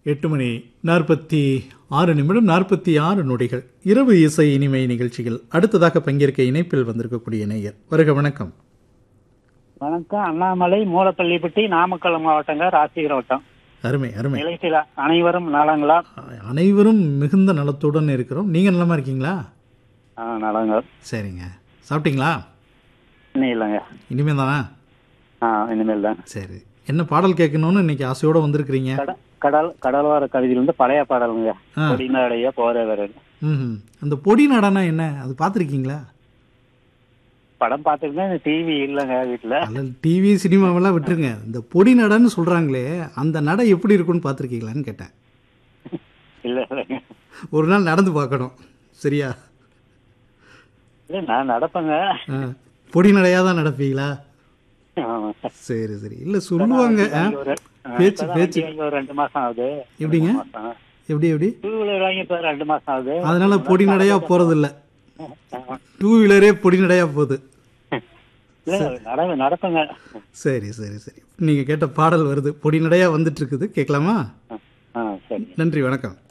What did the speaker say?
எட்டு மணி நாற்பத்தி ஆறு நிமிடம் நாற்பத்தி ஆறு நொடிகள் இரவு இசை இனிமை நிகழ்ச்சிகள் அடுத்ததாக பங்கேற்க இணைப்பில் வந்திருக்கக்கூடிய நேயர் வருக வணக்கம் வணக்கம் அண்ணாமலை மூலப்பள்ளிப்பட்டி நாமக்கல் மாவட்டங்க ராசிகர வட்டம் அருமை அருமை நிலைத்தில அனைவரும் நலங்களா அனைவரும் மிகுந்த நலத்துடன் இருக்கிறோம் நீங்க நலமா இருக்கீங்களா ஆ, நலங்க சரிங்க சாப்பிட்டீங்களா இன்னும் இல்லைங்க இனிமே தானா ஆ இனிமேல் தான் சரி என்ன பாடல் கேட்கணும்னு இன்னைக்கு ஆசையோட வந்திருக்கிறீங்க கட- கடல் கடல்வார கவிதையிலிருந்து பழைய பாடலுங்க ஆ. கொடிநாடைய போற வேற ம் அந்த பொடி நடனா என்ன அது பார்த்துருக்கீங்களா படம் பார்த்துருந்தேன் டிவி இல்லைங்க வீட்டுல அதில் டிவி சினிமாவெல்லாம் விட்டுருங்க இந்த பொடி நடன்னு சொல்கிறாங்களே அந்த நடை எப்படி இருக்குன்னு பார்த்துருக்கீங்களான்னு கேட்டேன் இல்ல இல்லைங்க ஒரு நாள் நடந்து பார்க்கணும் சரியா இல்ல நான் நடப்பேங்க ஆ, பொடி நடையாக தான் நடப்பீங்களா ஆமா. சரி சரி இல்லை சொல்லுவாங்க ஆ? வாங்கி ஒரு- ஆ, பேச்சு இப்பதான் பேச்சு வண்டி வாங்கி ஒரு ரெண்டு மாசம் ஆகுது எப்படிங்க எப்படி எப்படி டூ வீலர் வாங்கி இப்ப ரெண்டு மாசம் ஆகுது அதனால பொடி நடையாக போகிறதில்ல டூ வீலரே பொடி நடையாக போகுது இல்ல நட நடப்பேங்க சரி சரி சரி நீங்கள் கேட்ட பாடல் வருது பொடி நடையாக வந்துட்டு இருக்குது கேட்கலாமா ஆ சரி நன்றி வணக்கம்